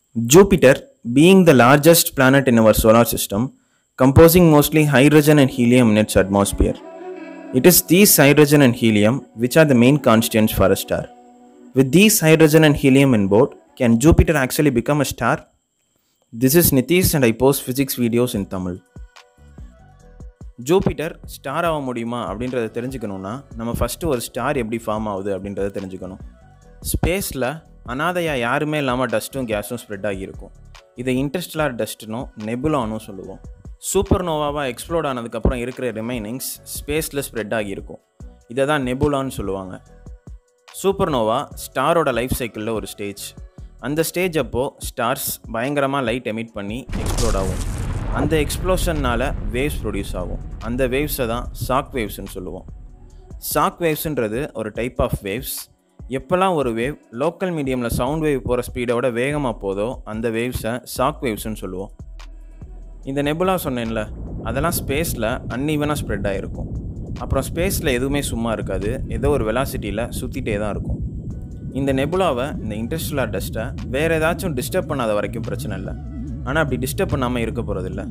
Jupiter, being the largest planet in our solar system, composing mostly hydrogen and helium in its atmosphere. It is these hydrogen and helium which are the main constituents for a star. With these hydrogen and helium in board, can Jupiter actually become a star? This is Nitish and I post physics videos in Tamil. Jupiter star ஆக முடியுமா அப்படின்றத தெரிஞ்சுக்கணுன்னா நம்ம first ஒரு star எப்படி form ஆகுது அப்படின்றத தெரிஞ்சுக்கணும் ஸ்பேஸில் அனாதையாக யாருமே இல்லாமல் டஸ்ட்டும் கேஸும் ஸ்ப்ரெட் ஆகியிருக்கும் இதை இன்டர்ஸ்டலார் டஸ்ட்னும் நெபுலானும் சொல்லுவோம் சூப்பர் நோவாவாக எக்ஸ்ப்ளோட் ஆனதுக்கப்புறம் இருக்கிற ரிமைனிங்ஸ் ஸ்பேஸில் ஸ்ப்ரெட் ஆகியிருக்கும் இதை தான் நெபுலான்னு சொல்லுவாங்க சூப்பர் நோவா ஸ்டாரோட லைஃப் சைக்கிளில் ஒரு ஸ்டேஜ் அந்த ஸ்டேஜ் அப்போது ஸ்டார்ஸ் பயங்கரமாக லைட் எமிட் பண்ணி எக்ஸ்ப்ளோட் ஆகும் அந்த எக்ஸ்ப்ளோஷன்னால் வேவ்ஸ் ப்ரொடியூஸ் ஆகும் அந்த வேவ்ஸை தான் சாக் வேவ்ஸ்னு சொல்லுவோம் சாக் வேவ்ஸ்ன்றது ஒரு டைப் ஆஃப் வேவ்ஸ் எப்போல்லாம் ஒரு வேவ் லோக்கல் மீடியமில் சவுண்ட் வேவ் போகிற ஸ்பீடோட வேகமாக போதோ அந்த வேவ்ஸை சாக் வேவ்ஸ்னு சொல்லுவோம் இந்த நெபுலா சொன்னேன்ல அதெல்லாம் ஸ்பேஸில் அன்இவனாக ஸ்ப்ரெட் ஆகிருக்கும் அப்புறம் ஸ்பேஸில் எதுவுமே சும்மா இருக்காது ஏதோ ஒரு வெலாசிட்டியில் சுற்றிட்டே தான் இருக்கும் இந்த நெபுலாவை இந்த இன்டர்ஸ்டலார் டஸ்ட்டை வேறு ஏதாச்சும் டிஸ்டர்ப் பண்ணாத வரைக்கும் பிரச்சனை இல்லை ஆனால் அப்படி டிஸ்டர்ப் பண்ணாமல் இருக்க போகிறதில்ல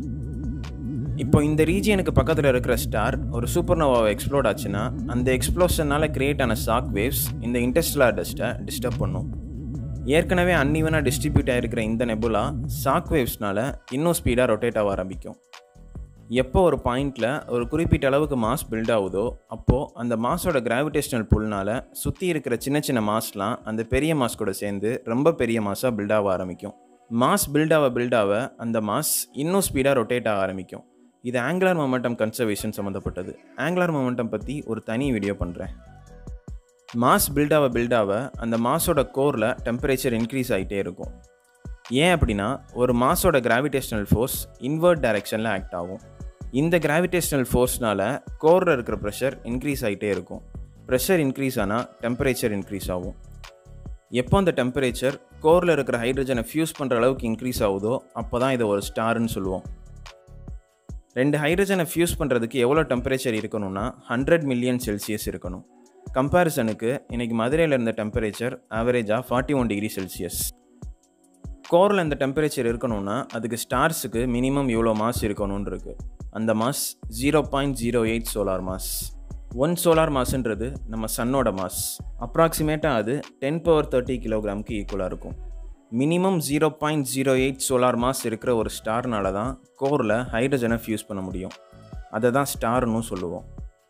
இப்போ இந்த ரீஜியனுக்கு பக்கத்தில் இருக்கிற ஸ்டார் ஒரு சூப்பர் நோவாவை எக்ஸ்ப்ளோட் ஆச்சுன்னா அந்த எக்ஸ்ப்ளோஷனால் கிரியேட் ஆன சாக் வேவ்ஸ் இந்த இன்டர்ஸ்டலார் டஸ்ட்டை டிஸ்டர்ப் பண்ணும் ஏற்கனவே அன்இவனாக டிஸ்ட்ரிபியூட் ஆகிருக்கிற இந்த நெபுலா சாக் வேவ்ஸ்னால் இன்னும் ஸ்பீடாக ரொட்டேட் ஆக ஆரம்பிக்கும் எப்போ ஒரு பாயிண்டில் ஒரு குறிப்பிட்ட அளவுக்கு மாஸ் பில்ட் ஆகுதோ அப்போது அந்த மாஸோட கிராவிடேஷனல் புல்னால் சுற்றி இருக்கிற சின்ன சின்ன மாஸ்லாம் அந்த பெரிய மாஸ் கூட சேர்ந்து ரொம்ப பெரிய மாஸாக பில்ட் ஆக ஆரம்பிக்கும் மாஸ் பில்ட் ஆக பில்ட் ஆக அந்த மாஸ் இன்னும் ஸ்பீடாக ரொட்டேட் ஆக ஆரம்பிக்கும் இது ஆங்குலர் மொமெண்டம் கன்சர்வேஷன் சம்மந்தப்பட்டது ஆங்குலர் மொமெண்டம் பற்றி ஒரு தனி வீடியோ பண்ணுறேன் மாஸ் பில்ட் ஆக பில்ட் ஆக அந்த மாஸோட கோரில் டெம்பரேச்சர் இன்க்ரீஸ் ஆகிட்டே இருக்கும் ஏன் அப்படின்னா ஒரு மாஸோட கிராவிடேஷனல் ஃபோர்ஸ் இன்வெர்ட் டைரெக்ஷனில் ஆக்ட் ஆகும் இந்த கிராவிடேஷனல் ஃபோர்ஸ்னால் கோரில் இருக்கிற ப்ரெஷர் இன்க்ரீஸ் ஆகிட்டே இருக்கும் ப்ரெஷர் இன்க்ரீஸ் ஆனால் டெம்பரேச்சர் இன்க்ரீஸ் ஆகும் எப்போ அந்த டெம்பரேச்சர் கோரில் இருக்கிற ஹைட்ரஜனை ஃபியூஸ் பண்ணுற அளவுக்கு இன்க்ரீஸ் ஆகுதோ அப்போ தான் இதை ஒரு ஸ்டார்னு சொல்லுவோம் ரெண்டு ஹைட்ரஜனை ஃபியூஸ் பண்ணுறதுக்கு எவ்வளோ டெம்பரேச்சர் இருக்கணும்னா ஹண்ட்ரட் மில்லியன் செல்சியஸ் இருக்கணும் கம்பேரிசனுக்கு இன்றைக்கி மதுரையில் இருந்த டெம்பரேச்சர் ஆவரேஜாக ஃபார்ட்டி ஒன் டிகிரி செல்சியஸ் கோரில் இந்த டெம்பரேச்சர் இருக்கணும்னா அதுக்கு ஸ்டார்ஸுக்கு மினிமம் இவ்வளோ மாஸ் இருக்கணும்னு இருக்குது அந்த mass zero point zero eight solar mass one solar மாஸ்ன்றது நம்ம சன்னோட மாஸ் அப்ராக்சிமேட்டாக அது டென் பவர் தேர்ட்டி கிலோகிராமுக்கு ஈக்குவலாக இருக்கும் minimum zero point zero eight solar mass இருக்கிற ஒரு ஸ்டார்னால தான் கோரில் ஹைட்ரஜனை ஃபியூஸ் பண்ண முடியும் அதை தான் ஸ்டார்னு சொல்லுவோம்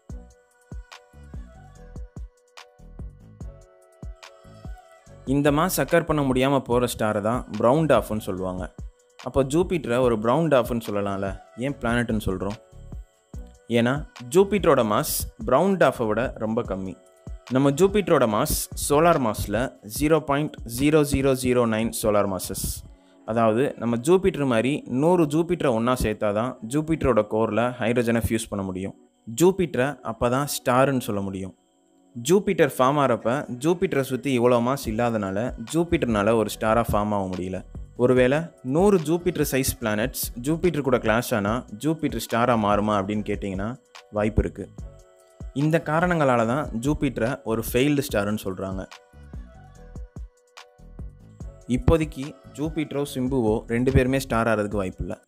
இந்த மாஸ் அக்கர் பண்ண முடியாமல் போகிற ஸ்டாரை தான் ப்ரௌன் டாஃப்னு சொல்லுவாங்க அப்போ ஜூபிட்டரை ஒரு ப்ரௌன் டாஃப்னு சொல்லலாம்ல ஏன் பிளானட்னு சொல்கிறோம் ஏன்னா ஜூபிட்டரோட மாஸ் ப்ரௌன் டாஃபை விட ரொம்ப கம்மி நம்ம ஜூபிட்டரோட மாஸ் சோலார் மாஸில் zero point zero zero zero nine solar masses அதாவது நம்ம ஜூபிட்டர் மாதிரி நூறு ஜூபிட்டரை ஒன்றா சேர்த்தா தான் ஜூபிட்டரோட கோரில் ஹைட்ரஜனை ஃபியூஸ் பண்ண முடியும் ஜூபிட்டரை அப்போ தான் ஸ்டாருன்னு சொல்ல முடியும் ஜூபிட்டர் ஃபார்ம் ஆகிறப்ப ஜூபிட்டரை சுற்றி இவ்வளோ மாஸ் இல்லாதனால ஜூபிட்டர்னால ஒரு ஸ்டாராக ஃபார்ம் ஆக முடியல ஒருவேளை நூறு ஜூபிட்டர் சைஸ் பிளானட்ஸ் ஜூபிட்டர் கூட கிளாஷ் ஆனால் ஜூபிட்டர் ஸ்டாராக மாறுமா அப்படின்னு கேட்டிங்கன்னா வாய்ப்பு இருக்குது இந்த காரணங்களால தான் ஜூபிட்டரை ஒரு ஃபெயில்டு ஸ்டாருன்னு சொல்கிறாங்க இப்போதைக்கு ஜூபிட்டரோ சிம்புவோ ரெண்டு பேருமே ஸ்டார் ஆகிறதுக்கு வாய்ப்பு இல்லை